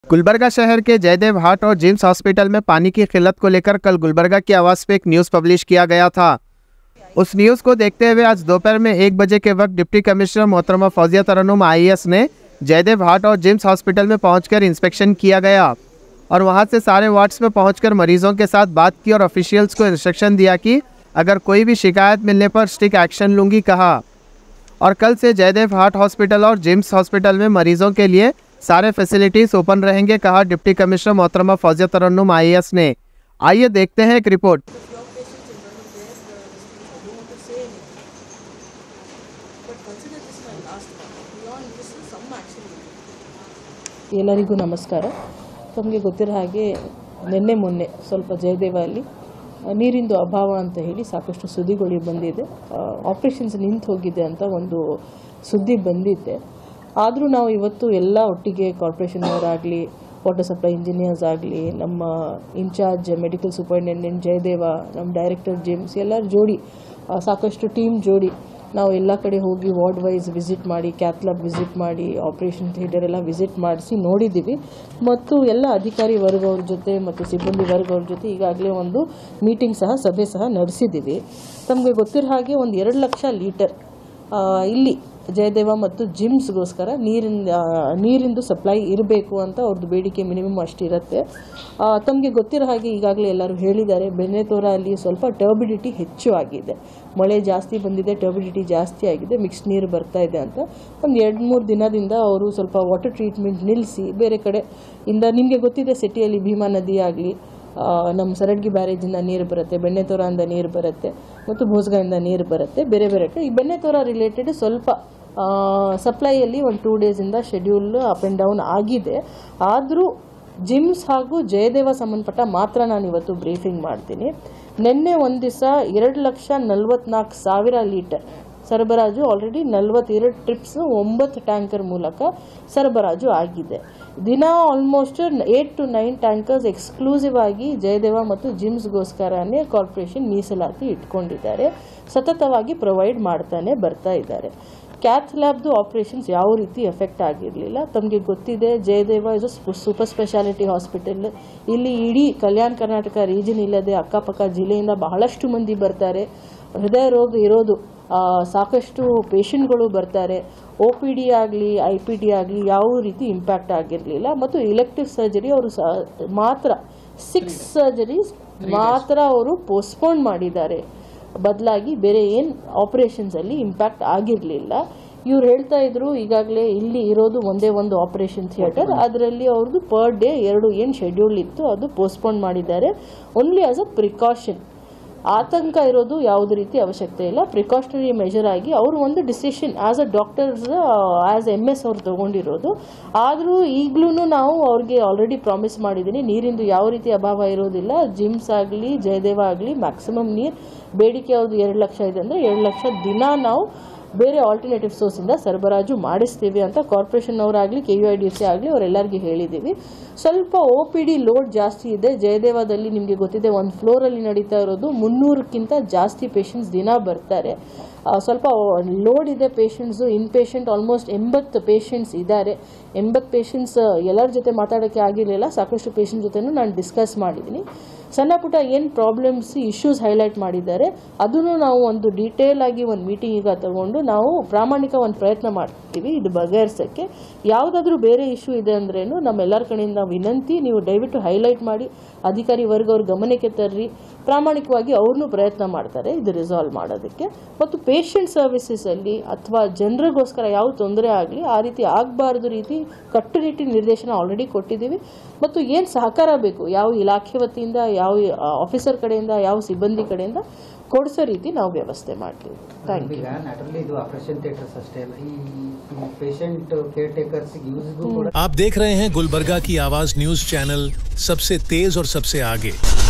गुलबर्गा शहर के जयदेव हाट और जिम्स हॉस्पिटल में पानी की किल्लत को लेकर कल गुलबर्गा की आवाज़ पे एक न्यूज़ पब्लिश किया गया था उस न्यूज़ को देखते हुए आज दोपहर में एक बजे के वक्त डिप्टी कमिश्नर मोहतरमा फौजिया तरनुम आई ने जयदेव हाट और जिम्स हॉस्पिटल में पहुंचकर इंस्पेक्शन किया गया और वहां से सारे वार्ड्स में पहुंचकर मरीजों के साथ बात की और ऑफिशियल्स को इंस्ट्रक्शन दिया कि अगर कोई भी शिकायत मिलने पर स्ट्रिक्ट एक्शन लूंगी कहा और कल से जयदेव हार्ट हॉस्पिटल और जिम्स हॉस्पिटल में मरीजों के लिए सारे फैसिलिटीज ओपन रहेंगे कहा डिप्टी कमिश्नर मोहतरमा फौजिया तरन्नुम आई ने आइए देखते हैं एक रिपोर्ट ಎಲ್ಲರಿಗೂ ನಮಸ್ಕಾರ ತಮಗೆ ಗೊತ್ತಿರೋ ಹಾಗೆ ನಿನ್ನೆ ಮೊನ್ನೆ ಸ್ವಲ್ಪ ಜಯದೇವ ಅಲ್ಲಿ ಆ, ನೀರಿಂದು ಅಭಾವ ಅಂತ ಹೇಳಿ ಸಾಕಷ್ಟು ಸುದ್ದಿಗಳು ಬಂದಿದೆ ಆಪ್ರೇಷನ್ಸ್ ನಿಂತು ಹೋಗಿದೆ ಅಂತ ಒಂದು ಸುದ್ದಿ ಬಂದಿದೆ ಆದರೂ ನಾವು ಇವತ್ತು ಎಲ್ಲ ಒಟ್ಟಿಗೆ ಕಾರ್ಪೊರೇಷನ್ನವರಾಗಲಿ ವಾಟರ್ ಸಪ್ಲೈ ಇಂಜಿನಿಯರ್ಸ್ ಆಗಲಿ ನಮ್ಮ ಇನ್ಚಾರ್ಜ್ ಮೆಡಿಕಲ್ ಸೂಪರಿಂಟೆಂಡೆಂಟ್ ಜಯದೇವ ನಮ್ಮ ಡೈರೆಕ್ಟರ್ ಜಿಮ್ಸ್ ಎಲ್ಲರ ಜೋಡಿ ಆ, ಸಾಕಷ್ಟು ಟೀಮ್ ಜೋಡಿ ನಾವು ಎಲ್ಲ ಕಡೆ ಹೋಗಿ ವಾರ್ಡ್ ವೈಸ್ ವಿಸಿಟ್ ಮಾಡಿ ಕ್ಯಾಥ್ಲಾಬ್ ವಿಸಿಟ್ ಮಾಡಿ ಆಪರೇಷನ್ ಥಿಯೇಟರ್ ಎಲ್ಲ ವಿಸಿಟ್ ಮಾಡಿಸಿ ನೋಡಿದ್ದೀವಿ ಮತ್ತು ಎಲ್ಲ ಅಧಿಕಾರಿ ವರ್ಗ ಅವ್ರ ಜೊತೆ ಮತ್ತು ಸಿಬ್ಬಂದಿ ವರ್ಗ ಅವ್ರ ಜೊತೆ ಈಗಾಗಲೇ ಒಂದು ಮೀಟಿಂಗ್ ಸಹ ಸಭೆ ಸಹ ನಡೆಸಿದ್ದೀವಿ ತಮಗೆ ಗೊತ್ತಿರೋ ಹಾಗೆ ಒಂದು ಎರಡು ಲಕ್ಷ ಲೀಟರ್ ಆ, ಇಲ್ಲಿ ಜಯದೇವ ಮತ್ತು ಜಿಮ್ಸ್ಗೋಸ್ಕರ ನೀರಿನ ಆ, ನೀರಿಂದು ಸಪ್ಲೈ ಇರಬೇಕು ಅಂತ ಅವ್ರದ್ದು ಬೇಡಿಕೆ ಮಿನಿಮಮ್ ಅಷ್ಟಿರುತ್ತೆ ತಮಗೆ ಗೊತ್ತಿರೋ ಹಾಗೆ ಈಗಾಗಲೇ ಎಲ್ಲರೂ ಹೇಳಿದ್ದಾರೆ ಬೆನ್ನೆತೋರ ಅಲ್ಲಿ ಸ್ವಲ್ಪ ಟರ್ಬಿಡಿಟಿ ಹೆಚ್ಚು ಆಗಿದೆ ಮಳೆ ಜಾಸ್ತಿ ಬಂದಿದೆ ಟರ್ಬಿಡಿಟಿ ಜಾಸ್ತಿ ಆಗಿದೆ ಮಿಕ್ಸ್ ನೀರು ಬರ್ತಾ ಇದೆ ಅಂತ ಒಂದು ಎರಡು ಮೂರು ದಿನದಿಂದ ಅವರು ಸ್ವಲ್ಪ ವಾಟರ್ ಟ್ರೀಟ್ಮೆಂಟ್ ನಿಲ್ಲಿಸಿ ಬೇರೆ ಕಡೆ ಇಂದ ನಿಮಗೆ ಗೊತ್ತಿದೆ ಸಿಟಿಯಲ್ಲಿ ಭೀಮಾ ನದಿ ಆಗಲಿ ಆ, ನಮ್ಮ ಸರಡ್ಗಿ ಬ್ಯಾರೇಜಿಂದ ನೀರು ಬರುತ್ತೆ ಬೆಣ್ಣೆತೋರದಿಂದ ನೀರು ಬರುತ್ತೆ ಮತ್ತು ಭೋಸ್ಗಾಯಿಂದ ನೀರು ಬರುತ್ತೆ ಬೇರೆ ಬೇರೆ ಕಡೆ ಈ ಬೆಣ್ಣೆತೋರ ರಿಲೇಟೆಡ್ ಸ್ವಲ್ಪ ಸಪ್ಲೈಯಲ್ಲಿ ಒಂದು ಟೂ ಡೇಸಿಂದ ಶೆಡ್ಯೂಲ್ ಅಪ್ ಆ್ಯಂಡ್ ಡೌನ್ ಆಗಿದೆ ಆದರೂ ಜಿಮ್ಸ್ ಹಾಗೂ ಜಯದೇವ ಸಂಬಂಧಪಟ್ಟ ಮಾತ್ರ ನಾನು ಇವತ್ತು ಬ್ರೀಫಿಂಗ್ ಮಾಡ್ತೀನಿ ನಿನ್ನೆ ಒಂದು ದಿವಸ ಎರಡು ಲಕ್ಷ ನಲ್ವತ್ನಾಲ್ಕು ಸಾವಿರ ಲೀಟರ್ ಸರಬರಾಜು ಆಲ್ರೆಡಿ ನಲ್ವತ್ತೆರಡು ಟ್ರಿಪ್ಸ್ ಒಂಬತ್ತು ಟ್ಯಾಂಕರ್ ಮೂಲಕ ಸರಬರಾಜು ಆಗಿದೆ ದಿನ almost eight to nine tankers exclusive ಆಗಿ ಜಯದೇವ ಮತ್ತು ಜಿಮ್ಸ್ಗೋಸ್ಕರನೇ ಕಾರ್ಪೊರೇಷನ್ ಮೀಸಲಾತಿ ಇಟ್ಕೊಂಡಿದ್ದಾರೆ ಸತತವಾಗಿ ಪ್ರೊವೈಡ್ ಮಾಡ್ತಾನೆ ಬರ್ತಾ ಇದ್ದಾರೆ ಕ್ಯಾಥ್ ಲ್ಯಾಬ್ದು ಆಪರೇಷನ್ಸ್ ಯಾವ ರೀತಿ ಎಫೆಕ್ಟ್ ಆಗಿರಲಿಲ್ಲ ತಮಗೆ ಗೊತ್ತಿದೆ Jayadeva is a super speciality hospital ಇಲ್ಲಿ ಇಡೀ ಕಲ್ಯಾಣ ಕರ್ನಾಟಕ ರೀಜನ್ ಇಲ್ಲದೆ ಅಕ್ಕಪಕ್ಕ ಜಿಲ್ಲೆಯಿಂದ ಬಹಳಷ್ಟು ಮಂದಿ ಬರ್ತಾರೆ ಹೃದಯ ರೋಗ ಇರೋದು ಆ, ಸಾಕಷ್ಟು ಪೇಷಂಟ್ಗಳು ಬರ್ತಾರೆ ಒ ಪಿ ಡಿ ಆಗಲಿ ಐ ಪಿ ಡಿ ಆಗಲಿ ಯಾವ ರೀತಿ ಇಂಪ್ಯಾಕ್ಟ್ ಆಗಿರಲಿಲ್ಲ ಮತ್ತು ಇಲೆಕ್ಟಿವ್ ಸರ್ಜರಿ ಅವರು ಸ- ಮಾತ್ರ ಸಿಕ್ಸ್ ಸರ್ಜರೀಸ್ ಮಾತ್ರ ಅವರು ಪೋಸ್ಟ್ಪೋನ್ ಮಾಡಿದ್ದಾರೆ ಬದಲಾಗಿ ಬೇರೆ ಏನು ಆಪರೇಷನ್ಸಲ್ಲಿ ಇಂಪ್ಯಾಕ್ಟ್ ಆಗಿರಲಿಲ್ಲ ಇವ್ರು ಹೇಳ್ತಾ ಇದ್ರು ಈಗಾಗಲೇ ಇಲ್ಲಿ ಇರೋದು ಒಂದೇ ಒಂದು ಆಪರೇಷನ್ ಥಿಯೇಟರ್ ಅದರಲ್ಲಿ ಅವ್ರದ್ದು ಪರ್ ಡೇ ಎರಡು ಏನು ಶೆಡ್ಯೂಲ್ ಇತ್ತು ಅದು ಪೋಸ್ಟ್ಪೋನ್ ಮಾಡಿದ್ದಾರೆ ಓನ್ಲಿ ಆಸ್ ಅ ಪ್ರಿಕಾಷನ್ ಆತಂಕ ಇರೋದು ಯಾವುದೇ ರೀತಿ ಅವಶ್ಯಕತೆ ಇಲ್ಲ ಪ್ರಿಕಾಷನರಿ ಮೆಷರ್ ಆಗಿ ಅವರು ಒಂದು decision as a doctors as M S ಅವ್ರು ತಗೊಂಡಿರೋದು ಆದರೂ ಈಗಲೂ ನಾವು ಅವ್ರಿಗೆ ಆಲ್ರೆಡಿ ಪ್ರಾಮಿಸ್ ಮಾಡಿದ್ದೀನಿ ನೀರಿಂದು ಯಾವ ರೀತಿ ಅಭಾವ ಇರೋದಿಲ್ಲ ಜಿಮ್ಸ್ ಆಗಲಿ ಜಯದೇವ ಆಗಲಿ ಮ್ಯಾಕ್ಸಿಮಮ್ ನೀರು ಬೇಡಿಕೆ ಅವ್ರದ್ದು ಎರಡು ಲಕ್ಷ ಇದೆ ಅಂದರೆ ಎರಡು ಲಕ್ಷ ದಿನ ನಾವು ಬೇರೆ ಆಲ್ಟರ್ನೇಟಿವ್ ಸೋರ್ಸಿಂದ ಸರಬರಾಜು ಮಾಡಿಸ್ತೀವಿ ಅಂತ ಕಾರ್ಪೊರೇಷನ್ ಅವರಾಗಲಿ K U I D C ಆಗಲಿ ಅವರೆಲ್ಲರಿಗೂ ಹೇಳಿದ್ದೀವಿ ಸ್ವಲ್ಪ ಒ ಪಿ ಡಿ ಲೋಡ್ ಜಾಸ್ತಿ ಇದೆ ಜಯದೇವದಲ್ಲಿ ನಿಮಗೆ ಗೊತ್ತಿದೆ ಒಂದು ಫ್ಲೋರಲ್ಲಿ ನಡೀತಾ ಇರೋದು ಮುನ್ನೂರಕ್ಕಿಂತ ಜಾಸ್ತಿ ಪೇಷಂಟ್ಸ್ ದಿನ ಬರ್ತಾರೆ ಆ, ಸ್ವಲ್ಪ ಲೋಡ್ ಇದೆ ಪೇಷಂಟ್ಸು ಇನ್ ಪೇಷಂಟ್ ಆಲ್ಮೋಸ್ಟ್ ಎಂಬತ್ತು ಪೇಷಂಟ್ಸ್ ಇದ್ದಾರೆ ಎಂಬತ್ತು ಪೇಷಂಟ್ಸ್ ಎಲ್ಲರ ಜೊತೆ ಮಾತಾಡೋಕ್ಕೆ ಆಗಿರಲಿಲ್ಲ ಸಾಕಷ್ಟು ಪೇಷಂಟ್ ಜೊತೆನೂ ನಾನು ಡಿಸ್ಕಸ್ ಮಾಡಿದ್ದೀನಿ ಸಣ್ಣ ಪುಟ್ಟ ಏನು ಪ್ರಾಬ್ಲಮ್ಸ್ ಇಶ್ಯೂಸ್ ಹೈಲೈಟ್ ಮಾಡಿದ್ದಾರೆ ಅದನ್ನು ನಾವು ಒಂದು ಡೀಟೇಲ್ ಆಗಿ ಒಂದು ಮೀಟಿಂಗ್ ಈಗ ತಗೊಂಡು ನಾವು ಪ್ರಾಮಾಣಿಕ ಒಂದು ಪ್ರಯತ್ನ ಮಾಡ್ತೀವಿ ಇದು ಬಗೆಹರಿಸೋಕ್ಕೆ ಯಾವುದಾದ್ರೂ ಬೇರೆ ಇಶ್ಯೂ ಇದೆ ಅಂದ್ರೇನು ನಮ್ಮೆಲ್ಲರ ಕಡೆಯಿಂದ ವಿನಂತಿ ನೀವು ದಯವಿಟ್ಟು ಹೈಲೈಟ್ ಮಾಡಿ ಅಧಿಕಾರಿ ವರ್ಗ ಅವ್ರ ಗಮನಕ್ಕೆ ತರ್ರಿ ಪ್ರಾಮಾಣಿಕವಾಗಿ ಅವ್ರನ್ನೂ ಪ್ರಯತ್ನ ಮಾಡ್ತಾರೆ ಇದು ರಿಸಾಲ್ವ್ ಮಾಡೋದಕ್ಕೆ ಮತ್ತು ಪೇಷಂಟ್ ಸರ್ವಿಸಸಲ್ಲಿ ಅಥವಾ ಜನರಿಗೋಸ್ಕರ ಯಾವ ತೊಂದರೆ ಆಗಲಿ ಆ ರೀತಿ ಆಗಬಾರ್ದು ರೀತಿ ಕಟ್ಟುನಿಟ್ಟಿನ ನಿರ್ದೇಶನ ಆಲ್ರೆಡಿ ಕೊಟ್ಟಿದ್ದೀವಿ ಮತ್ತು ಏನು ಸಹಕಾರ ಬೇಕು ಯಾವ ಇಲಾಖೆ ವತಿಯಿಂದ ಯಾವ ಆಫೀಸರ್ ಕಡೆಯಿಂದ ಯಾವ ಸಿಬ್ಬಂದಿ ಕಡೆಯಿಂದ ಕೊಡಿಸೋ ರೀತಿ ನಾವು ವ್ಯವಸ್ಥೆ ಮಾಡ್ತೀವಿ ಥ್ಯಾಂಕ್ ಯು ಈಗ ನ್ಯಾಚುರಲಿ ಇದು ಆಪರೇಷನ್ ಥಿಯೇಟರ್ಸ್ ಅಷ್ಟೇ ಅಲ್ಲ ಈ ಪೇಷಂಟ್ ಕೇರ್ ಟೇಕರ್ಸ್ ಯೂಸ್ಗೂ ಕೂಡ आप देख रहे हैं गुलबर्गा की आवाज न्यूज चैनल सबसे तेज और सबसे आगे